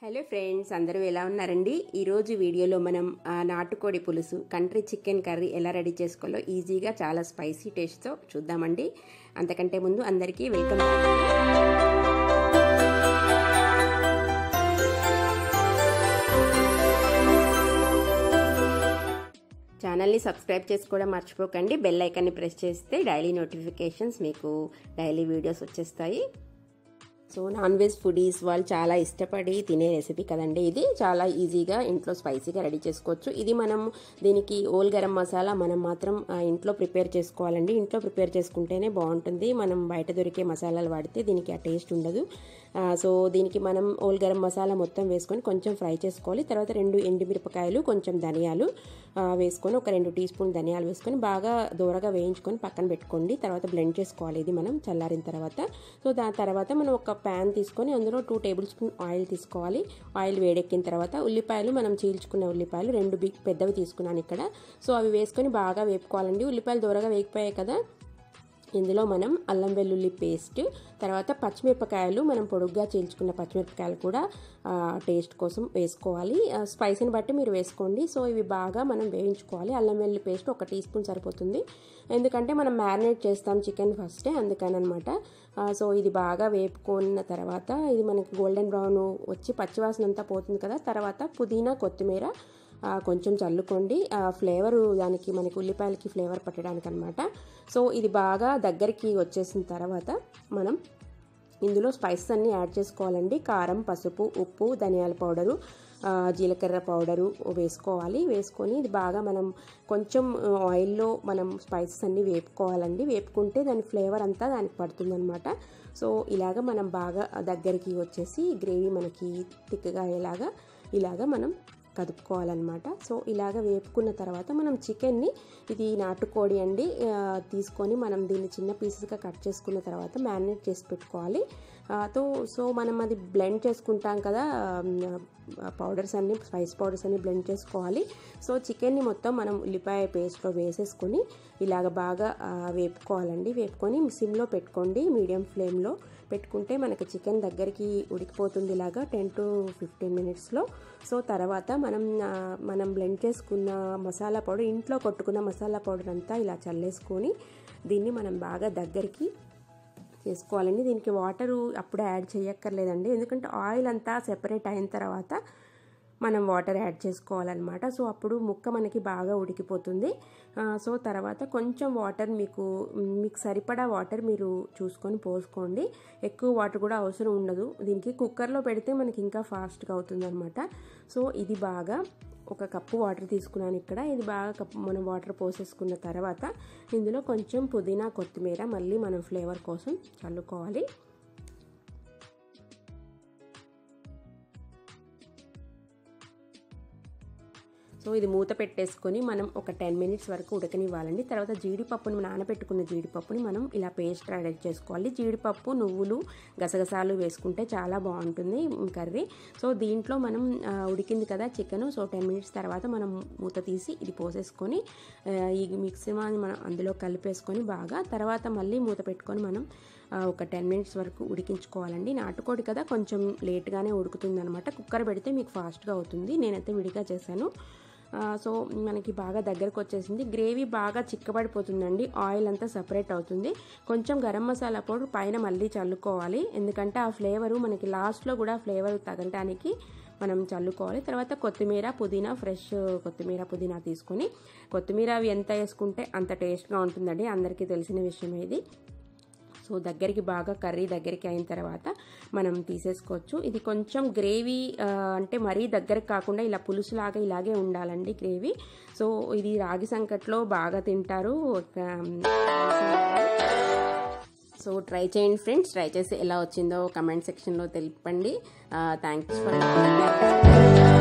hello friends అందరూ ఎలా ఉన్నారండి ఈరోజు వీడియోలో మనం ఆ, నాటుకోడి పులుసు కంట్రీ చికెన్ కర్రీ ఎలా రెడీ చేసుకోవాలో ఈజీగా చాలా స్పైసీ టేస్ట్తో చూద్దామండి అంతకంటే ముందు అందరికీ వెల్కమ్ ఛానల్ని సబ్స్క్రైబ్ చేసుకోవడం మర్చిపోకండి బెల్ ఐకాన్ని ప్రెస్ చేస్తే డైలీ నోటిఫికేషన్స్ మీకు డైలీ వీడియోస్ వచ్చేస్తాయి సో నాన్ వెజ్ ఫుడీస్ వాళ్ళు చాలా ఇష్టపడి తినే రెసిపీ కదండి ఇది చాలా ఈజీగా ఇంట్లో స్పైసీగా రెడీ చేసుకోవచ్చు ఇది మనం దీనికి ఓల్ గరం మసాలా మనం మాత్రం ఆ, ఇంట్లో ప్రిపేర్ చేసుకోవాలండి ఇంట్లో ప్రిపేర్ చేసుకుంటేనే బాగుంటుంది మనం బయట దొరికే మసాలాలు వాడితే దీనికి ఆ టేస్ట్ ఉండదు ఆ, సో దీనికి మనం ఓల్ గరం మసాలా మొత్తం వేసుకొని కొంచెం ఫ్రై చేసుకోవాలి తర్వాత రెండు ఎండుమిరపకాయలు కొంచెం ధనియాలు ఆ, వేసుకొని ఒక రెండు టీ స్పూన్ ధనియాలు వేసుకొని బాగా దూరగా వేయించుకొని పక్కన పెట్టుకోండి తర్వాత బ్లెండ్ చేసుకోవాలి ఇది మనం చల్లారిన తర్వాత సో దాని తర్వాత మనం ఒక ప్యాన్ తీసుకొని అందులో టూ టేబుల్ స్పూన్ ఆయిల్ తీసుకోవాలి ఆయిల్ వేడెక్కిన తర్వాత ఉల్లిపాయలు మనం చీల్చుకున్న ఉల్లిపాయలు రెండు బిగ్ పెద్దవి తీసుకున్నాను ఇక్కడ సో అవి వేసుకొని బాగా వేపుకోవాలండి ఉల్లిపాయలు దూరగా వేగిపోయాయి కదా ఇందులో మనం అల్లం వెల్లుల్లి పేస్ట్ తర్వాత పచ్చిమిరపకాయలు మనం పొడుగ్గా చీల్చుకున్న పచ్చిమిరపకాయలు కూడా ఆ, టేస్ట్ కోసం వేసుకోవాలి ఆ, స్పైసీని బట్టి మీరు వేసుకోండి సో ఇవి బాగా మనం వేయించుకోవాలి అల్లం వెల్లుల్లి పేస్ట్ ఒక టీ స్పూన్ సరిపోతుంది ఎందుకంటే మనం మ్యారినేట్ చేస్తాం చికెన్ ఫస్టే అందుకని అనమాట సో ఇది బాగా వేపుకున్న తర్వాత ఇది మనకి గోల్డెన్ బ్రౌన్ వచ్చి పచ్చివాసన అంతా పోతుంది కదా తర్వాత పుదీనా కొత్తిమీర ఆ, కొంచెం చల్లుకోండి ఆ ఫ్లేవరు దానికి మనకి ఉల్లిపాయలకి ఫ్లేవర్ పట్టడానికి అనమాట సో ఇది బాగా దగ్గరికి వచ్చేసిన తర్వాత మనం ఇందులో స్పైసెస్ అన్నీ యాడ్ చేసుకోవాలండి కారం పసుపు ఉప్పు ధనియాల పౌడరు ఆ, జీలకర్ర పౌడరు వేసుకోవాలి వేసుకొని ఇది బాగా మనం కొంచెం ఆయిల్లో మనం స్పైసెస్ అన్నీ వేపుకోవాలండి వేపుకుంటే దాని ఫ్లేవర్ అంతా దానికి పడుతుందన్నమాట సో ఇలాగ మనం బాగా దగ్గరికి వచ్చేసి గ్రేవీ మనకి థిక్గా అయ్యేలాగా ఇలాగ మనం కదుపుకోవాలన్నమాట సో ఇలాగ వేపుకున్న తర్వాత మనం చికెన్ని ఇది నాటుకోడి అండి ఆ, తీసుకొని మనం దీన్ని చిన్న పీసెస్గా కట్ చేసుకున్న తర్వాత మ్యారినేట్ చేసి పెట్టుకోవాలి ఆ, తో సో మనం అది బ్లెండ్ చేసుకుంటాం కదా పౌడర్స్ అన్ని స్పైస్ పౌడర్స్ అన్ని బ్లెండ్ చేసుకోవాలి సో చికెన్ని మొత్తం మనం ఉల్లిపాయ పేస్ట్లో వేసేసుకొని ఇలాగ బాగా ఆ, వేపుకోవాలండి వేపుకొని సిమ్లో పెట్టుకోండి మీడియం ఫ్లేమ్లో పెట్టుకుంటే మనకి చికెన్ దగ్గరికి ఉడికిపోతుంది ఇలాగా టెన్ టు ఫిఫ్టీన్ మినిట్స్లో సో తర్వాత మనం ఆ, మనం బ్లెండ్ చేసుకున్న మసాలా పౌడర్ ఇంట్లో కొట్టుకున్న మసాలా పౌడర్ అంతా ఇలా చల్లేసుకొని దీన్ని మనం బాగా దగ్గరికి చేసుకోవాలండి దీనికి వాటరు అప్పుడే యాడ్ చేయక్కర్లేదండి ఎందుకంటే ఆయిల్ అంతా సెపరేట్ అయిన తర్వాత మనం వాటర్ యాడ్ చేసుకోవాలన్నమాట సో అప్పుడు ముక్క మనకి బాగా ఉడికిపోతుంది ఆ, సో తర్వాత కొంచెం వాటర్ మీకు మీకు సరిపడా వాటర్ మీరు చూసుకొని పోసుకోండి ఎక్కువ వాటర్ కూడా అవసరం ఉండదు దీనికి కుక్కర్లో పెడితే మనకి ఇంకా ఫాస్ట్గా అవుతుంది అనమాట సో ఇది బాగా ఒక కప్పు వాటర్ తీసుకున్నాను ఇక్కడ ఇది బాగా కప్పు మనం వాటర్ పోసేసుకున్న తర్వాత ఇందులో కొంచెం పుదీనా కొత్తిమీర మళ్ళీ మనం ఫ్లేవర్ కోసం చల్లుకోవాలి సో ఇది మూత పెట్టేసుకొని మనం ఒక టెన్ మినిట్స్ వరకు ఉడకనివ్వాలండి తర్వాత జీడిపప్పుని నానబెట్టుకున్న జీడిపప్పుని మనం ఇలా పేస్ట్ రెడీ చేసుకోవాలి జీడిపప్పు నువ్వులు గసగసాలు వేసుకుంటే చాలా బాగుంటుంది కర్రీ సో దీంట్లో మనం ఆ, ఉడికింది కదా చికెన్ సో టెన్ మినిట్స్ తర్వాత మనం మూత తీసి ఇది పోసేసుకొని ఆ, ఈ మిక్సీని మనం అందులో కలిపేసుకొని బాగా తర్వాత మళ్ళీ మూత పెట్టుకొని మనం ఆ, ఒక టెన్ మినిట్స్ వరకు ఉడికించుకోవాలండి నాటుకోడి కదా కొంచెం లేట్గానే ఉడుకుతుంది అనమాట కుక్కర్ పెడితే మీకు ఫాస్ట్గా అవుతుంది నేనైతే విడిగా చేశాను ఆ, సో మనకి బాగా దగ్గరకు వచ్చేసింది గ్రేవీ బాగా చిక్కబడిపోతుందండి ఆయిల్ అంతా సపరేట్ అవుతుంది కొంచెం గరం మసాలా పౌడర్ పైన మళ్ళీ చల్లుకోవాలి ఎందుకంటే ఆ ఫ్లేవరు మనకి లాస్ట్లో కూడా ఫ్లేవర్ తగలటానికి మనం చల్లుకోవాలి తర్వాత కొత్తిమీర పుదీనా ఫ్రెష్ కొత్తిమీర పుదీనా తీసుకొని కొత్తిమీర అవి ఎంత వేసుకుంటే అంత టేస్ట్గా ఉంటుందండి అందరికీ తెలిసిన విషయం ఇది సో దగ్గరికి బాగా కర్రీ దగ్గరికి అయిన తర్వాత మనం తీసేసుకోవచ్చు ఇది కొంచెం గ్రేవీ ఆ, అంటే మరీ దగ్గరకు కాకుండా ఇలా పులుసులాగా ఇలాగే ఉండాలండి గ్రేవీ సో ఇది రాగి సంకట్లో బాగా తింటారు ఒక, సో ట్రై చేయండి ఫ్రెండ్స్ ట్రై చేసి ఎలా వచ్చిందో కమెంట్ సెక్షన్లో తెలిపండి థ్యాంక్స్ ఫర్